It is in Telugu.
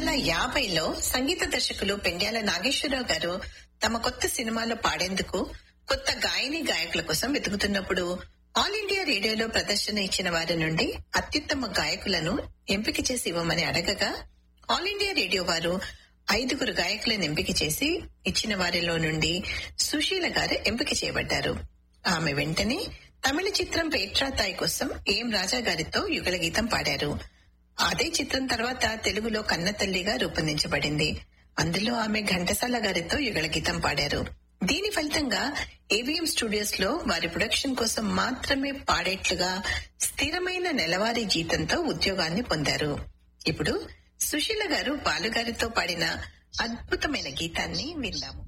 వందల యాభైలో సంగీత దర్శకులు పెండ్యాల నాగేశ్వరరావు గారు తమ కొత్త సినిమాలో పాడేందుకు కొత్త గాయని గాయకుల కోసం వెతుకుతున్నప్పుడు ఆల్ ఇండియా రేడియోలో ప్రదర్శన ఇచ్చిన వారి నుండి అత్యుత్తమ గాయకులను ఎంపిక చేసి ఇవ్వమని అడగగా ఆల్ ఇండియా రేడియో వారు ఐదుగురు గాయకులను ఎంపిక చేసి ఇచ్చిన వారిలో నుండి సుశీల గారు ఎంపిక చేయబడ్డారు ఆమె వెంటనే తమిళ చిత్రం పేట్రాతాయ్ కోసం ఏం రాజా గారితో యుగల గీతం పాడారు అదే చిత్రం తర్వాత తెలుగులో కన్నతల్లిగా రూపొందించబడింది అందులో ఆమె ఘంటసాల గారితో యుగల గీతం పాడారు దీని ఫలితంగా ఏవిఎం స్టూడియోస్ లో వారి ప్రొడక్షన్ కోసం మాత్రమే పాడేట్లుగా స్థిరమైన నెలవారీ జీతంతో ఉద్యోగాన్ని పొందారు ఇప్పుడు సుశీల గారు బాలుగారితో పాడిన అద్భుతమైన గీతాన్ని విందాము